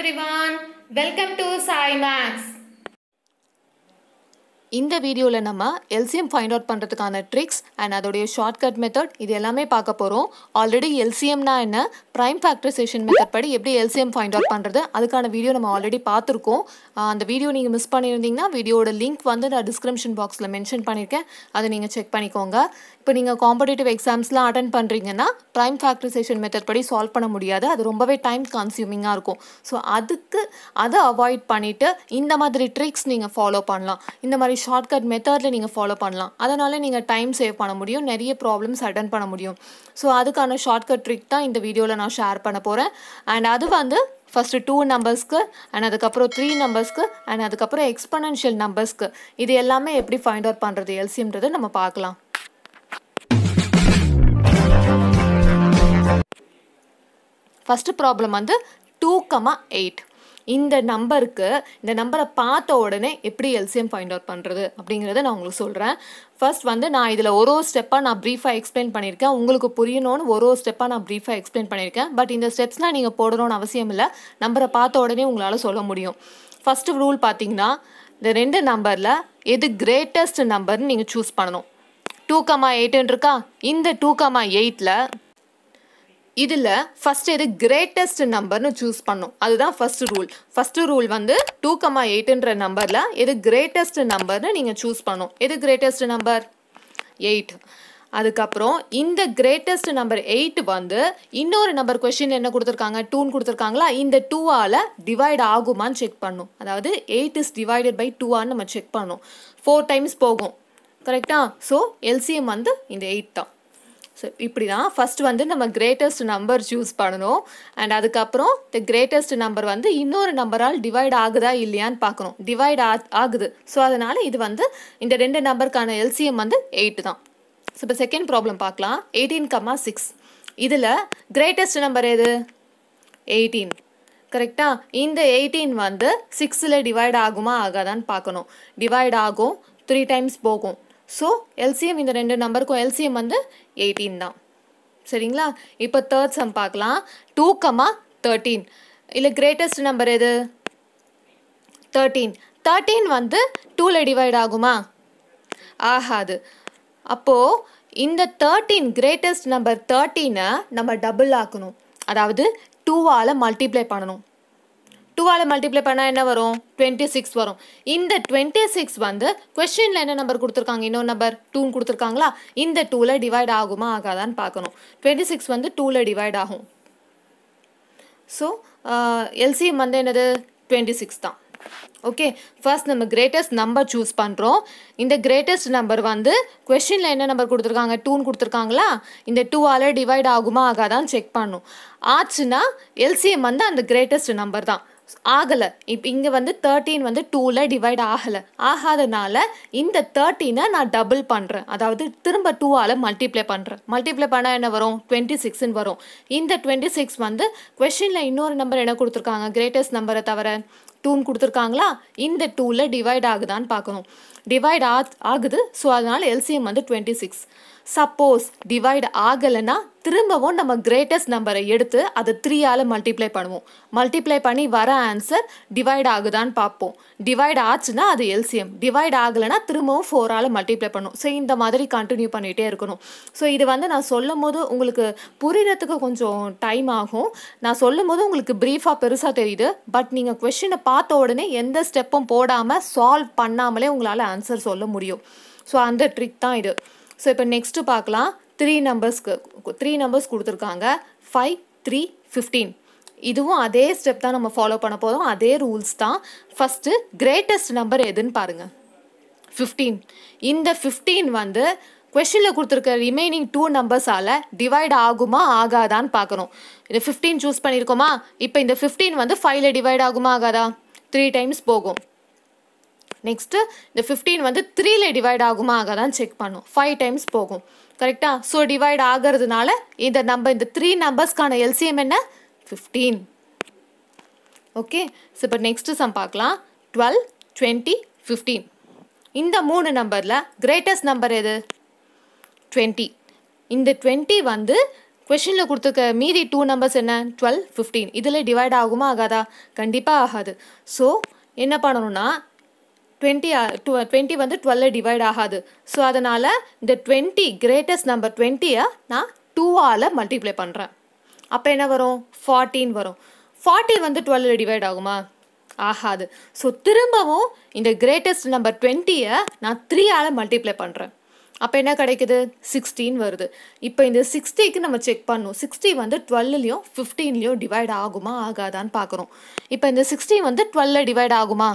everyone. Welcome to Sai Max. இந்த வீடியோவில் நம்ம எல்சிஎம் ஃபைண்ட் அவுட் பண்ணுறதுக்கான ட்ரிக்ஸ் அண்ட் அதோடைய ஷார்ட்கட் மெத்தட் இது எல்லாமே பார்க்க போகிறோம் ஆல்ரெடி எல்சிஎம்னா என்ன ப்ரைம் ஃபேக்டரைசேஷன் மெத்தட் படி எப்படி எல்சிஎம் ஃபைண்ட் அவுட் பண்ணுறது அதுக்கான வீடியோ நம்ம ஆல்ரெடி பார்த்துருக்கோம் ஆஹ் அந்த வீடியோ நீங்கள் மிஸ் பண்ணியிருந்தீங்கன்னா வீடியோட லிங்க் வந்து நான் டிஸ்கிரிப்ஷன் பாக்ஸில் மென்ஷன் பண்ணியிருக்கேன் அதை நீங்கள் செக் பண்ணிக்கோங்க இப்போ நீங்கள் காம்படிட்டிவ் எக்ஸாம்ஸ்லாம் அட்டன் பண்ணுறீங்கன்னா ப்ரைம் ஃபேக்டரைசேஷன் மெத்தட் படி சால்வ் பண்ண முடியாது அது ரொம்பவே டைம் கன்சியூமிங்காக இருக்கும் ஸோ அதுக்கு அதை அவாய்ட் பண்ணிவிட்டு இந்த மாதிரி ட்ரிக்ஸ் நீங்கள் ஃபாலோ பண்ணலாம் இந்த மாதிரி ஷார்ட்கட் மெத்தடில் நீங்கள் ஃபாலோ பண்ணலாம் அதனால் நீங்கள் டைம் சேவ் பண்ண முடியும் நிறைய ப்ராப்ளம்ஸ் அட்டன் பண்ண முடியும் ஸோ அதுக்கான ஷார்ட்கட் ட்ரிக் தான் இந்த வீடியோவில் நான் ஷேர் பண்ண போகிறேன் அண்ட் அது வந்து ஃபஸ்ட்டு டூ நம்பர்ஸ்க்கு அண்ட் அதுக்கப்புறம் த்ரீ நம்பர்ஸ்க்கு அண்ட் அதுக்கப்புறம் எக்ஸ்பனன்ஷியல் நம்பர்ஸ்க்கு இது எல்லாமே எப்படி ஃபைண்ட் அவுட் பண்ணுறது எல்சியம்ன்றதை நம்ம பார்க்கலாம் ஃபஸ்ட்டு ப்ராப்ளம் வந்து டூ கமா எயிட் இந்த நம்பருக்கு இந்த நம்பரை பார்த்த உடனே எப்படி எல்சிஎம் ஃபைண்ட் அவுட் பண்ணுறது அப்படிங்கிறத நான் உங்களுக்கு சொல்கிறேன் ஃபர்ஸ்ட் வந்து நான் இதில் ஒரு ஒரு ஸ்டெப்பாக நான் ப்ரீஃபாக எக்ஸ்பிளைன் பண்ணியிருக்கேன் உங்களுக்கு புரியணும்னு ஒரு ஒரு ஸ்டெப்பாக நான் ப்ரீஃபாக எக்ஸ்பிளைன் பண்ணியிருக்கேன் பட் இந்த ஸ்டெப்ஸ்லாம் நீங்கள் போடணும்னு அவசியம் இல்லை நம்பரை பார்த்த உடனே உங்களால் சொல்ல முடியும் ஃபஸ்ட்டு ரூல் பார்த்தீங்கன்னா இந்த ரெண்டு நம்பரில் எது கிரேட்டஸ்ட் நம்பர்னு நீங்கள் சூஸ் பண்ணணும் டூ கமா எயிட்டுன்னு இருக்கா இந்த டூ கமா எயிட்டில் இதில் ஃபஸ்ட் எது கிரேட்டஸ்ட் நம்பர்னு சூஸ் பண்ணும் அதுதான் ஃபர்ஸ்ட் ரூல் ஃபர்ஸ்ட் ரூல் வந்து டூ கமா எயிட்டுன்ற நம்பரில் எது கிரேட்டஸ்ட் நம்பர்னு நீங்கள் சூஸ் பண்ணும் எது கிரேட்டஸ்ட் நம்பர் எயிட் அதுக்கப்புறம் இந்த கிரேட்டஸ்ட் நம்பர் எயிட் வந்து இன்னொரு நம்பர் கொஷின் என்ன கொடுத்துருக்காங்க டூன்னு கொடுத்துருக்காங்களா இந்த டூவால் டிவைட் ஆகுமான்னு செக் பண்ணும் அதாவது எயிட் இஸ் டிவைடட் பை டூவான்னு நம்ம செக் பண்ணணும் ஃபோர் டைம்ஸ் போகும் கரெக்டா ஸோ எல்சிஎம் வந்து இந்த எயிட் தான் ஸோ இப்படி தான் ஃபஸ்ட் வந்து நம்ம கிரேட்டஸ்ட் நம்பர் சூஸ் பண்ணணும் அண்ட் அதுக்கப்புறம் இந்த கிரேட்டஸ்ட் நம்பர் வந்து இன்னொரு நம்பரால் டிவைட் ஆகுதா இல்லையான்னு பார்க்கணும் டிவைட் ஆ ஆகுது ஸோ அதனால் இது வந்து இந்த ரெண்டு நம்பருக்கான எல்சிஎம் வந்து எயிட் தான் ஸோ இப்போ செகண்ட் ப்ராப்ளம் பார்க்கலாம் எயிட்டீன் கம்மா சிக்ஸ் இதில் கிரேட்டஸ்ட் நம்பர் எது எயிட்டீன் கரெக்டா இந்த எயிட்டீன் வந்து சிக்ஸில் டிவைட் ஆகுமா ஆகாதான்னு பார்க்கணும் டிவைட் ஆகும் த்ரீ டைம்ஸ் போகும் ஸோ எல்சிஎம் இந்த ரெண்டு நம்பருக்கும் எல்சிஎம் வந்து எயிட்டீன் தான் சரிங்களா இப்போ தேர்ட் சம் பார்க்கலாம் டூ கமா தேர்ட்டீன் இல்லை கிரேட்டஸ்ட் நம்பர் எது தேர்ட்டீன் தேர்ட்டீன் வந்து டூவில் டிவைட் ஆகுமா ஆகாது அப்போது இந்த தேர்ட்டீன் கிரேட்டஸ்ட் நம்பர் தேர்ட்டீனை நம்ம டபுள் ஆக்கணும் அதாவது டூவால் மல்டிப்ளை பண்ணணும் டூவால் மல்டிப்ளை பண்ணால் என்ன வரும் டுவெண்ட்டி சிக்ஸ் வரும் இந்த டுவெண்ட்டி சிக்ஸ் வந்து கொஷினில் என்ன நம்பர் கொடுத்துருக்காங்க இன்னொரு நம்பர் டூன்னு கொடுத்துருக்காங்களா இந்த டூவில் டிவைட் ஆகுமா ஆகாதான்னு பார்க்கணும் டுவெண்ட்டி சிக்ஸ் வந்து டூவில் டிவைட் ஆகும் ஸோ எல்சிஎம் வந்து என்னது டுவெண்ட்டி சிக்ஸ் தான் ஓகே ஃபர்ஸ்ட் நம்ம கிரேட்டஸ்ட் நம்பர் சூஸ் பண்ணுறோம் இந்த கிரேட்டஸ்ட் நம்பர் வந்து கொஷினில் என்ன நம்பர் கொடுத்துருக்காங்க டூன்னு கொடுத்துருக்காங்களா இந்த டூவால் டிவைட் ஆகுமா ஆகாதான்னு செக் பண்ணும் ஆச்சுன்னா எல்சிஎம் வந்து அந்த கிரேட்டஸ்ட் நம்பர் தான் ஆகலை இப்போ இங்கே வந்து தேர்ட்டீன் வந்து டூவில் டிவைட் ஆகலை ஆகாதனால இந்த தேர்ட்டீனை நான் டபுள் பண்ணுறேன் அதாவது திரும்ப டூவால் மல்டிப்ளை பண்ணுறேன் மல்டிப்ளை பண்ணால் என்ன வரும் டுவெண்ட்டி சிக்ஸ்ன்னு வரும் இந்த டுவெண்ட்டி சிக்ஸ் வந்து கொஷினில் இன்னொரு நம்பர் என்ன கொடுத்துருக்காங்க கிரேட்டஸ்ட் நம்பரை தவிர டூன்னு கொடுத்துருக்காங்களா இந்த டூவில் டிவைட் ஆகுதான்னு பார்க்கணும் டிவைட் ஆ ஆகுது ஸோ அதனால் எல்சிஎம் வந்து டுவெண்ட்டி சிக்ஸ் சப்போஸ் டிவைட் ஆகலைன்னா திரும்பவும் நம்ம கிரேட்டஸ்ட் நம்பரை எடுத்து அதை த்ரீயால் மல்டிப்ளை பண்ணுவோம் மல்டிப்ளை பண்ணி வர ஆன்சர் டிவைட் ஆகுதான்னு பார்ப்போம் டிவைட் ஆச்சுன்னா அது எல்சிஎம் டிவைட் ஆகலைன்னா திரும்பவும் ஃபோரால் மல்டிப்ளை பண்ணும் ஸோ இந்த மாதிரி கண்டினியூ பண்ணிகிட்டே இருக்கணும் ஸோ இது வந்து நான் சொல்லும் போது உங்களுக்கு புரியறதுக்கு கொஞ்சம் டைம் ஆகும் நான் சொல்லும் போது உங்களுக்கு ப்ரீஃபாக பெருசாக தெரியுது பட் நீங்கள் கொஷினை பார்த்த உடனே எந்த ஸ்டெப்பும் போடாமல் சால்வ் பண்ணாமலே உங்களால் ஆன்சர் சொல்ல முடியும் ஸோ அந்த ட்ரிக் தான் இது ஸோ இப்போ நெக்ஸ்ட்டு பார்க்கலாம் த்ரீ நம்பர்ஸ்க்கு த்ரீ நம்பர்ஸ் கொடுத்துருக்காங்க ஃபைவ் த்ரீ ஃபிஃப்டீன் இதுவும் அதே ஸ்டெப் தான் நம்ம ஃபாலோ பண்ண போதும் அதே ரூல்ஸ் தான் ஃபஸ்ட்டு கிரேட்டஸ்ட் நம்பர் எதுன்னு பாருங்கள் ஃபிஃப்டீன் இந்த ஃபிஃப்டீன் வந்து கொஷினில் கொடுத்துருக்க ரிமைனிங் டூ நம்பர்ஸால் டிவைட் ஆகுமா ஆகாதான்னு பார்க்கணும் இது ஃபிஃப்டீன் சூஸ் பண்ணியிருக்கோமா இப்போ இந்த ஃபிஃப்டீன் வந்து ஃபைவ்ல டிவைட் ஆகுமா ஆகாதா த்ரீ டைம்ஸ் போகும் நெக்ஸ்ட்டு இந்த ஃபிஃப்டீன் வந்து த்ரீல டிவைட் ஆகுமா ஆகாதான்னு செக் பண்ணும் ஃபைவ் டைம்ஸ் போகும் கரெக்டாக ஸோ டிவைட் ஆகிறதுனால இந்த நம்பர் இந்த த்ரீ நம்பர்ஸ்க்கான எல்சிஎம் என்ன ஃபிஃப்டீன் ஓகே ஸோ இப்போ நெக்ஸ்ட்டு சம் பார்க்கலாம் டுவெல் டுவெண்ட்டி ஃபிஃப்டீன் இந்த மூணு நம்பரில் கிரேட்டஸ்ட் நம்பர் எது டுவெண்ட்டி இந்த டுவெண்ட்டி வந்து கொஷினில் கொடுத்துருக்க மீதி டூ நம்பர்ஸ் என்ன டுவெல் ஃபிஃப்டீன் இதில் டிவைட் ஆகுமா ஆகாதா கண்டிப்பாக ஆகாது ஸோ என்ன பண்ணணும்னா டுவெண்ட்டி டூ டுவெண்ட்டி வந்து டுவெல்ல டிவைட் ஆகாது ஸோ அதனால் இந்த டுவெண்ட்டி கிரேட்டஸ்ட் நம்பர் டுவெண்ட்டியை நான் டூவால் மல்டிப்ளை பண்ணுறேன் அப்போ என்ன வரும் ஃபார்ட்டீன் வரும் ஃபார்ட்டி வந்து டுவெல்ல டிவைட் ஆகுமா ஆகாது ஸோ திரும்பவும் இந்த கிரேட்டஸ்ட் நம்பர் டுவெண்ட்டியை நான் த்ரீயால் மல்டிப்ளை பண்ணுறேன் அப்போ என்ன கிடைக்குது சிக்ஸ்டீன் வருது இப்போ இந்த சிக்ஸ்டிக்கு நம்ம செக் பண்ணணும் சிக்ஸ்டி வந்து டுவெல்லையும் ஃபிஃப்டீன்லேயும் டிவைட் ஆகுமா ஆகாதான்னு பார்க்குறோம் இப்போ இந்த சிக்ஸ்டி வந்து டுவெல்ல டிவைட் ஆகுமா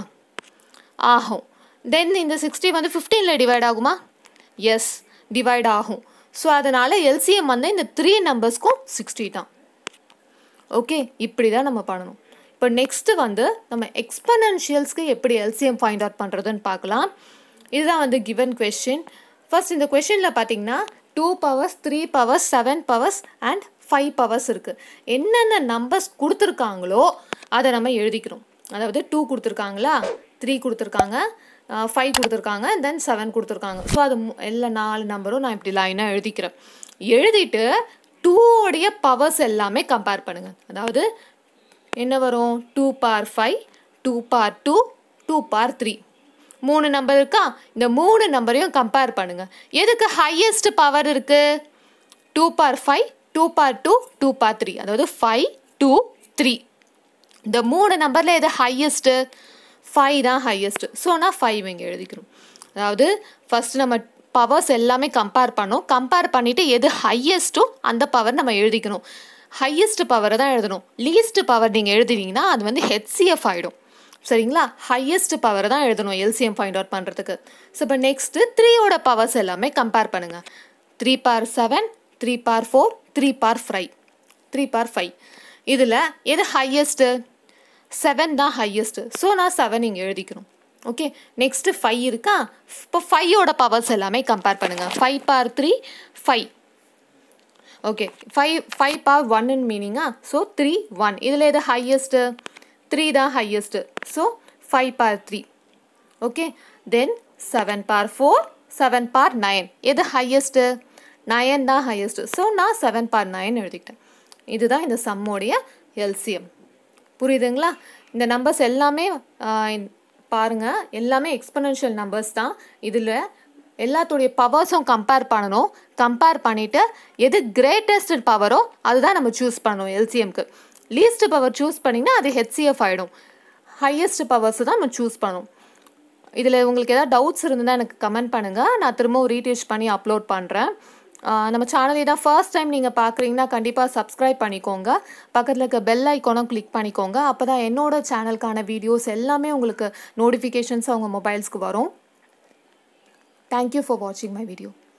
ஆகும் தென் இந்த சிக்ஸ்டி வந்து ஃபிஃப்டீனில் டிவைட் ஆகுமா எஸ் டிவைட் ஆகும் ஸோ அதனால் எல்சிஎம் வந்து இந்த த்ரீ நம்பர்ஸ்க்கும் சிக்ஸ்டி தான் ஓகே இப்படி தான் நம்ம பண்ணணும் இப்போ நெக்ஸ்ட்டு வந்து நம்ம எக்ஸ்பனன்ஷியல்ஸ்க்கு எப்படி எல்சிஎம் ஃபைண்ட் அவுட் பண்ணுறதுன்னு பார்க்கலாம் இதுதான் வந்து கிவன் கொஷின் ஃபர்ஸ்ட் இந்த கொஷினில் பார்த்தீங்கன்னா two powers three powers seven powers and five powers இருக்குது என்னென்ன நம்பர்ஸ் கொடுத்துருக்காங்களோ அதை நம்ம எழுதிக்கிறோம் அதாவது டூ கொடுத்துருக்காங்களா த்ரீ கொடுத்துருக்காங்க ஃபைவ் கொடுத்துருக்காங்க தென் செவன் கொடுத்துருக்காங்க ஸோ அது மு- எல்லா நாலு நம்பரும் நான் இப்படி லைனாக எழுதிக்கிறேன் எழுதிட்டு டூவோடைய பவர்ஸ் எல்லாமே கம்பேர் பண்ணுங்கள் அதாவது என்ன வரும் two bar five two bar two two bar three மூணு நம்பர் இருக்கா இந்த மூணு நம்பரையும் கம்பேர் பண்ணுங்கள் எதுக்கு ஹையஸ்ட் பவர் இருக்குது two bar five two bar two two bar three அதாவது ஃபைவ் டூ த்ரீ இந்த மூணு நம்பரில் எது ஹையஸ்ட்டு ஃபைவ் தான் ஹையஸ்ட்டு ஸோ நான் ஃபைவ் இங்கே எழுதிக்கிறோம் அதாவது ஃபஸ்ட்டு நம்ம பவர்ஸ் எல்லாமே கம்பேர் பண்ணோம் கம்பேர் பண்ணிவிட்டு எது ஹையஸ்ட்டோ அந்த பவர் நம்ம எழுதிக்கணும் ஹையஸ்ட் பவரை தான் எழுதணும் லீஸ்ட் பவர் நீங்கள் எழுதினீங்கன்னா அது வந்து ஹெச்சிஎஃப் ஆகிடும் சரிங்களா ஹையஸ்ட் பவரை தான் எழுதணும் எல்சிஎம் ஃபைண்ட் அவுட் பண்ணுறதுக்கு ஸோ இப்போ நெக்ஸ்ட்டு த்ரீயோட பவர்ஸ் எல்லாமே கம்பேர் பண்ணுங்கள் three bar seven three bar four three bar five three bar five இதில் எது ஹையஸ்ட்டு செவன் தான் ஹையஸ்ட்டு ஸோ நான் செவன் இங்கே எழுதிக்கிறோம் ஓகே நெக்ஸ்ட்டு ஃபைவ் இருக்கா இப்போ ஃபைவோட பவர்ஸ் எல்லாமே கம்பேர் பண்ணுங்கள் five bar three five okay five five bar ஒன்னு மீனிங்கா ஸோ த்ரீ ஒன் இதில் எது ஹையஸ்ட்டு த்ரீ தான் highest so five bar three okay then seven bar four seven bar nine எது ஹையஸ்ட்டு நயன் தான் ஹையஸ்ட்டு ஸோ நான் seven bar nine எழுதிக்கிட்டேன் இதுதான் இந்த சம்மோடைய எல்சிஎம் புரியுதுங்களா இந்த நம்பர்ஸ் எல்லாமே ஆஹ், இந்த- பாருங்க எல்லாமே எக்ஸ்பனன்ஷியல் நம்பர்ஸ் தான் இதில் எல்லாத்துடைய பவர்ஸும் கம்பேர் பண்ணணும் கம்பேர் பண்ணிவிட்டு எது கிரேட்டஸ்ட் பவரோ அதுதான் நம்ம சூஸ் பண்ணணும் எல்சிஎம்க்கு லீஸ்ட் பவர் சூஸ் பண்ணிங்கன்னா அது ஹெச்சிஎஃப் ஆகிடும் ஹையஸ்ட் பவர்ஸ் தான் நம்ம சூஸ் பண்ணணும் இதில் உங்களுக்கு ஏதாவது டவுட்ஸ் இருந்தால் எனக்கு கமெண்ட் பண்ணுங்கள் நான் திரும்பவும் ரீடீச் பண்ணி அப்லோட் பண்ணுறேன் நம்ம சேனல் இதான் ஃபர்ஸ்ட் டைம் நீங்கள் பார்க்குறீங்கன்னா கண்டிப்பாக சப்ஸ்கிரைப் பண்ணிக்கோங்க பக்கத்தில் இருக்க பெல் ஐக்கானும் கிளிக் பண்ணிக்கோங்க அப்போ தான் என்னோட சேனலுக்கான வீடியோஸ் எல்லாமே உங்களுக்கு நோட்டிஃபிகேஷன்ஸ் உங்கள் மொபைல்ஸ்க்கு வரும் தேங்க்யூ ஃபார் வாட்சிங் மை வீடியோ